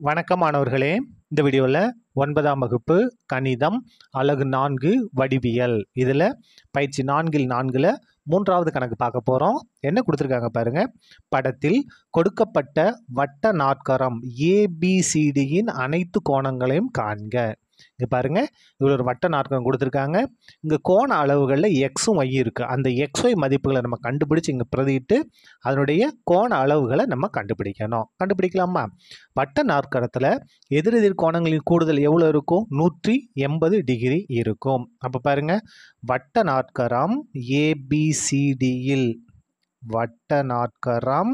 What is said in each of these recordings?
வணக்கம் மாணவர்களே இந்த வீடியோவில் ஒன்பதாம் வகுப்பு கணிதம் அலகு நான்கு வடிவியல் இதில் பயிற்சி நான்கில் நான்கில் மூன்றாவது கணக்கு பார்க்க போகிறோம் என்ன கொடுத்துருக்காங்க பாருங்க படத்தில் கொடுக்கப்பட்ட வட்ட நாற்கரம் ஏபிசிடியின் அனைத்து கோணங்களையும் காண்க இங்கே பாருங்க இவ்வளோ ஒரு வட்ட நாற்கரம் கொடுத்துருக்காங்க இங்கே கோண அளவுகளில் எக்ஸும் ஒய் இருக்குது அந்த எக்ஸ்ஒய் மதிப்புகளை நம்ம கண்டுபிடிச்சு இங்கே பிரதியிட்டு அதனுடைய கோண அளவுகளை நம்ம கண்டுபிடிக்கணும் கண்டுபிடிக்கலாமா வட்ட நாற்கரத்தில் எதிரெதிர் கோணங்களின் கூடுதல் எவ்வளோ இருக்கும் நூற்றி எண்பது டிகிரி இருக்கும் அப்போ பாருங்க வட்ட நாற்கரம் ஏபிசிடியில் வட்ட நாற்கரம்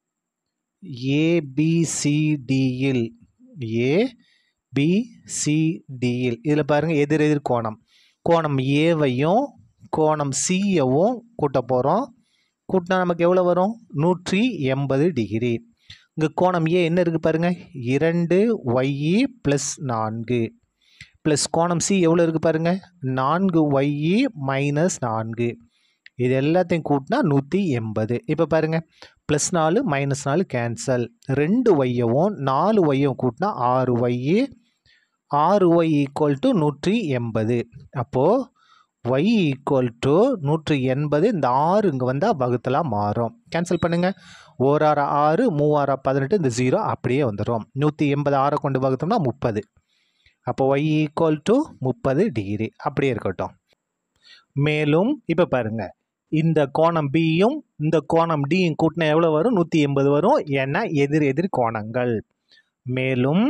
ஏபிசிடியில் ஏ பிசிடியில் இதில் பாருங்கள் எதிரெதிர் கோணம் கோணம் ஏவையும் கோணம் சியவும் கூட்ட போகிறோம் கூட்டினா நமக்கு எவ்வளோ வரும் நூற்றி எண்பது டிகிரி இங்கே கோணம் ஏ என்ன இருக்குது பாருங்கள் இரண்டு ஒய்இ ப்ளஸ் நான்கு ப்ளஸ் கோணம் சி எவ்வளோ இருக்குது பாருங்கள் நான்கு ஒய்இ மைனஸ் நான்கு இது எல்லாத்தையும் கூட்டினா நூற்றி எண்பது இப்போ பாருங்கள் ப்ளஸ் நாலு மைனஸ் நாலு கேன்சல் ரெண்டு ஒய்யவும் நாலு ஒய்யும் கூட்டினா ஆறு ஒய்இ ஆறு ஒய் ஈக்குவல் டு நூற்றி எண்பது அப்போது ஒய் ஈக்குவல் டு நூற்றி எண்பது இந்த ஆறு இங்கே வந்தால் வகுத்தலாம் மாறும் கேன்சல் பண்ணுங்கள் ஓராறு ஆறு மூவாறு பதினெட்டு இந்த ஜீரோ அப்படியே வந்துடும் நூற்றி எண்பது ஆறை கொண்டு வகுத்தோம்னா முப்பது அப்போ ஒய் ஈக்குவல் டு முப்பது டிகிரி அப்படியே இருக்கட்டும் மேலும் இப்போ பாருங்கள் இந்த கோணம் பியும் இந்த கோணம் டியும் கூட்டினா எவ்வளோ வரும் நூற்றி எண்பது வரும் ஏன்னா எதிர் எதிர் கோணங்கள் மேலும்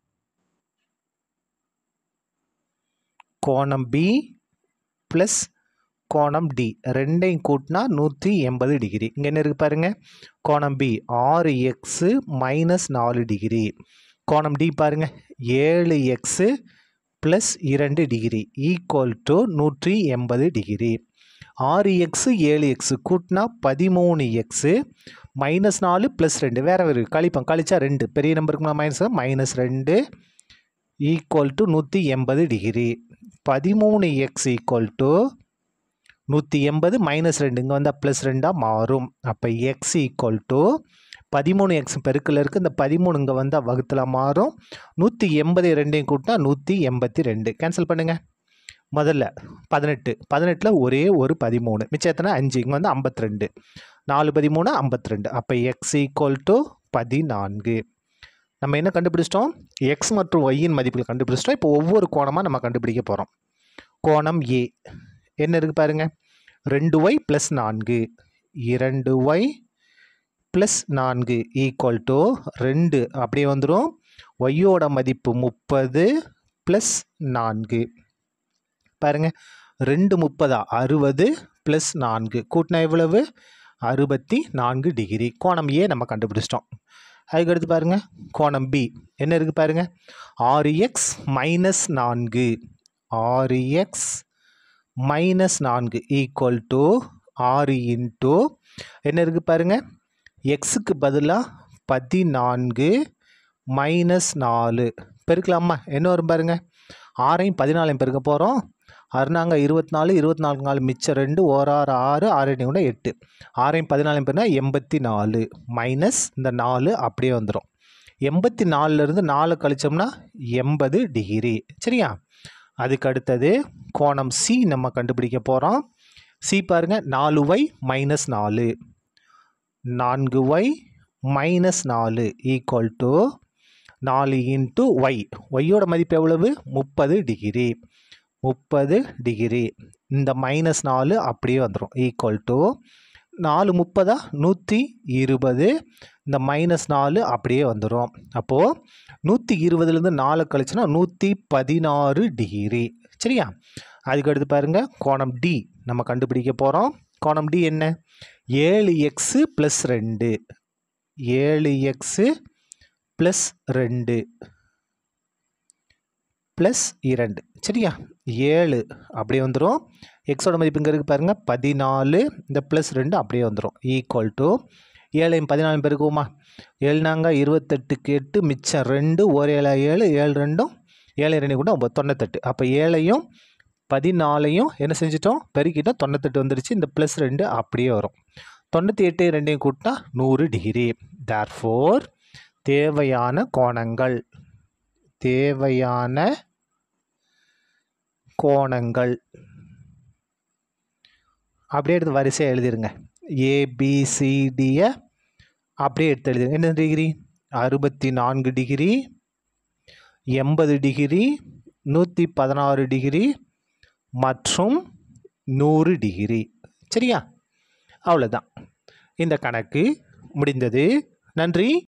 கோணம் பி ப்ளஸ் கோணம் டி ரெண்டையும் கூட்டினா நூற்றி எண்பது டிகிரி இங்கே என்ன இருக்குது பாருங்கள் கோணம் பி ஆறு எக்ஸு மைனஸ் நாலு டிகிரி கோணம் டி பாருங்கள் ஏழு எக்ஸு ப்ளஸ் இரண்டு டிகிரி ஈக்குவல் டு நூற்றி எண்பது டிகிரி ஆறு எக்ஸு ஏழு எக்ஸு கூட்டினா பதிமூணு எக்ஸு மைனஸ் நாலு ப்ளஸ் ரெண்டு வேறு வேறு கழிப்போம் கழிச்சா ரெண்டு பெரிய நம்பருக்கு மைனஸ் மைனஸ் ரெண்டு ஈக்குவல் டு நூற்றி எண்பது டிகிரி பதிமூணு எக்ஸ் ஈக்குவல் டு நூற்றி எண்பது மைனஸ் ரெண்டு இங்கே வந்தால் ப்ளஸ் ரெண்டாக மாறும் அப்போ எக்ஸ் ஈக்குவல் டு பதிமூணு எக்ஸ் பெருக்கில் இருக்குது இந்த பதிமூணு இங்கே வந்தால் வகுத்தில் மாறும் நூற்றி எண்பது ரெண்டையும் கூட்டினா நூற்றி எண்பத்தி ரெண்டு கேன்சல் பண்ணுங்கள் முதல்ல பதினெட்டு பதினெட்டில் ஒரே ஒரு பதிமூணு மிச்சம் எத்தனை அஞ்சு இங்கே வந்து ஐம்பத்தி ரெண்டு நாலு பதிமூணு ஐம்பத்தி ரெண்டு அப்போ எக்ஸ் ஈக்குவல் டு பதினான்கு நம்ம என்ன கண்டுபிடிச்சிட்டோம் எக்ஸ் மற்றும் ஒய்யின் மதிப்புகள் கண்டுபிடிச்சிட்டோம் இப்போ ஒவ்வொரு கோணமாக நம்ம கண்டுபிடிக்க போகிறோம் கோணம் ஏ என்ன இருக்குது பாருங்கள் ரெண்டு ஒய் ப்ளஸ் நான்கு இரண்டு ஒய் ப்ளஸ் நான்கு ஈக்குவல் டு ரெண்டு அப்படியே வந்துடும் ஒய்யோட மதிப்பு முப்பது ப்ளஸ் நான்கு பாருங்கள் ரெண்டு முப்பதா அறுபது ப்ளஸ் நான்கு கூட்டினா எவ்வளவு அறுபத்தி நான்கு டிகிரி கோணம் ஏ நம்ம கண்டுபிடிச்சிட்டோம் அதுக்கடுத்து பாருங்கள் கோணம் பி என்ன இருக்குது பாருங்கள் ஆறு எக்ஸ் மைனஸ் நான்கு ஆறு எக்ஸ் மைனஸ் நான்கு ஈக்குவல் டு ஆறு இன்ட்டு என்ன இருக்குது பாருங்கள் எக்ஸுக்கு பதிலாக பதினான்கு மைனஸ் நாலு பெருக்கலாமா என்ன வரும் பாருங்கள் ஆறையும் பதினாலையும் பெருக்க போகிறோம் அறுநாங்க இருபத்தி நாலு இருபத்தி நாலு நாலு மிச்சம் ரெண்டு ஓராறு ஆறு ஆறு கூட எட்டு ஆறையும் பதினாலையும் பேர்னா எண்பத்தி நாலு மைனஸ் இந்த நாலு அப்படியே வந்துடும் எண்பத்தி நாலுலேருந்து நாலு கழிச்சோம்னா எண்பது டிகிரி சரியா அதுக்கு அடுத்தது கோணம் சி நம்ம கண்டுபிடிக்க போகிறோம் சி பாருங்கள் நாலு ஒய் மைனஸ் நாலு நான்கு ஒய் மைனஸ் நாலு ஈக்குவல் டு நாலு இன்ட்டு ஒய் ஒய்யோட மதிப்பு எவ்வளவு முப்பது டிகிரி முப்பது டிகிரி இந்த மைனஸ் நாலு அப்படியே வந்துடும் ஈக்குவல் டு நாலு முப்பதா நூற்றி இருபது இந்த மைனஸ் நாலு அப்படியே வந்துடும் அப்போது நூற்றி இருபதுலேருந்து நாலு கழிச்சுன்னா நூற்றி பதினாறு டிகிரி சரியா அதுக்கு அடுத்து பாருங்கள் கோணம் டி நம்ம கண்டுபிடிக்க போகிறோம் கோணம் டி என்ன ஏழு எக்ஸு ப்ளஸ் ரெண்டு ஏழு எக்ஸு ப்ளஸ் ரெண்டு ப்ளஸ் இரண்டு சரியா ஏழு அப்படியே வந்துடும் எக்ஸோட மதிப்பு இங்கே இருக்குது பாருங்கள் பதினாலு இந்த ப்ளஸ் ரெண்டு அப்படியே வந்துடும் ஈக்குவல் டு ஏழையும் பதினாலு பெருக்குவோமா ஏழுனாங்க இருபத்தெட்டுக்கு எட்டு மிச்சம் ரெண்டு ஒரு ஏழு ஏழு ஏழு ரெண்டும் ஏழு ரெண்டு கூட ஒம்பது தொண்ணூத்தெட்டு அப்போ ஏழையும் பதினாலையும் என்ன செஞ்சிட்டோம் பெருக்கிட்டோம் தொண்ணூத்தெட்டு வந்துடுச்சு இந்த ப்ளஸ் ரெண்டு அப்படியே வரும் தொண்ணூற்றி எட்டு ரெண்டையும் கூட்டினா நூறு டிகிரி தேர் ஃபோர் தேவையான கோணங்கள் தேவையான கோணங்கள் அப்படியே எடுத்து வரிசையாக எழுதிருங்க ஏபிசிடியை அப்படியே எடுத்து எழுதிருங்க என்ன டிகிரி அறுபத்தி நான்கு டிகிரி எண்பது டிகிரி நூற்றி பதினாறு டிகிரி மற்றும் நூறு டிகிரி சரியா அவ்வளோதான் இந்த கணக்கு முடிந்தது நன்றி